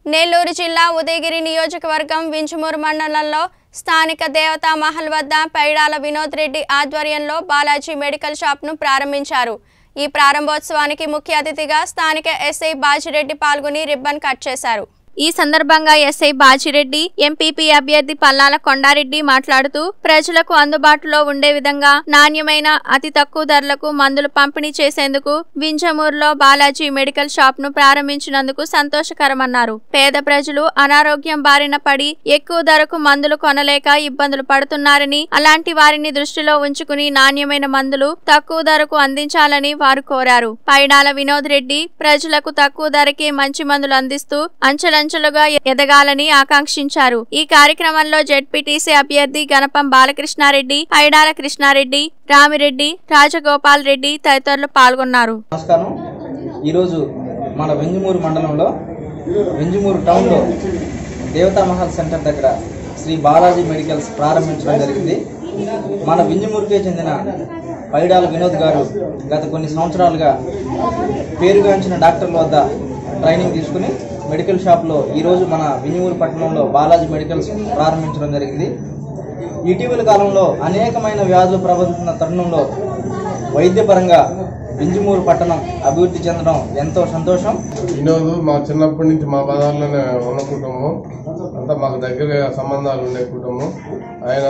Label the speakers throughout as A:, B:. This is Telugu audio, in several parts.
A: నెల్లూరు జిల్లా ఉదయగిరి నియోజకవర్గం వింజమూరు మండలంలో స్థానిక దేవతా మహల్ వద్ద పైడాల వినోద్ రెడ్డి ఆధ్వర్యంలో బాలాజీ మెడికల్ షాప్ను ప్రారంభించారు ఈ ప్రారంభోత్సవానికి ముఖ్య అతిథిగా స్థానిక ఎస్ఐ బాజిరెడ్డి పాల్గొని రిబ్బన్ కట్ చేశారు ఈ సందర్భంగా ఎస్ఐ బాజిరెడ్డి ఎంపీపీ అభ్యర్థి పల్లాల కొండారెడ్డి మాట్లాడుతూ ప్రజలకు అందుబాటులో ఉండే విధంగా నాణ్యమైన అతి తక్కువ ధరలకు మందులు పంపిణీ చేసేందుకు వింజమూరులో బాలాజీ మెడికల్ షాప్ ను ప్రారంభించినందుకు సంతోషకరమన్నారు పేద ప్రజలు అనారోగ్యం బారిన పడి ఎక్కువ ధరకు మందులు కొనలేక ఇబ్బందులు పడుతున్నారని అలాంటి వారిని దృష్టిలో ఉంచుకుని నాణ్యమైన మందులు తక్కువ ధరకు అందించాలని వారు కోరారు పైడాల వినోద్ రెడ్డి ప్రజలకు తక్కువ ధరకే మంచి మందులు అందిస్తూ అంచెలంచెలుగా ఎదగాలని ఆకాంక్షించారు ఈ కార్యక్రమంలో జెడ్పీటీసీ అభ్యర్థి గణపం బాలకృష్ణారెడ్డి పైడాల కృష్ణారెడ్డి రామిరెడ్డి రాజగోపాల్ రెడ్డి తదితరులు పాల్గొన్నారు
B: నమస్కారం ఈరోజు మన వెంజమూరు మండలంలో వెంజమూరు టౌన్లో దేవతా మహల్ సెంటర్ దగ్గర శ్రీ బాలాజీ మెడికల్స్ ప్రారంభించడం జరిగింది మన వింజమూరుకే చెందిన పైడాల వినోద్ గారు గత కొన్ని సంవత్సరాలుగా పేరుగాంచిన డాక్టర్ల వద్ద ట్రైనింగ్ తీసుకుని మెడికల్ షాప్లో ఈరోజు మన వింజమూరు పట్టణంలో బాలాజీ మెడికల్స్ ప్రారంభించడం జరిగింది ఇటీవల కాలంలో అనేకమైన వ్యాధులు ప్రబలుతున్న తరుణంలో వైద్యపరంగా వింజమూరు పట్టణం అభివృద్ధి చెందడం ఎంతో సంతోషం
C: వినోద్ మా చిన్నప్పటి నుంచి మా పదాల్లోనే ఉన్న కుటుంబం అంతా మాకు దగ్గర సంబంధాలు ఉండే కుటుంబం ఆయన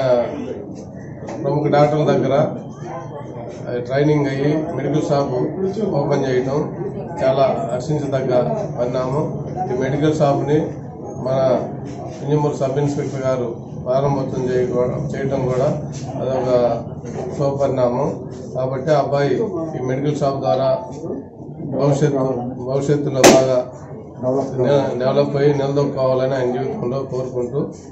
C: ప్రముఖ డాక్టర్ల దగ్గర ఆయన ట్రైనింగ్ అయ్యి మెడికల్ షాప్ ఓపెన్ చేయటం చాలా హర్షించదగ్గ పరిణామం ఈ మెడికల్ షాప్ని మన ఇంజమూరు సబ్ ఇన్స్పెక్టర్ గారు ప్రారంభోత్సవం చేయకూడ- చేయటం కూడా అదొక శుభపరిణామం కాబట్టి ఆ అబ్బాయి ఈ మెడికల్ షాప్ ద్వారా భవిష్యత్తు భవిష్యత్తులో బాగా డెవలప్ అయ్యి నిలదొక్కోవాలని ఆయన జీవితంలో కోరుకుంటూ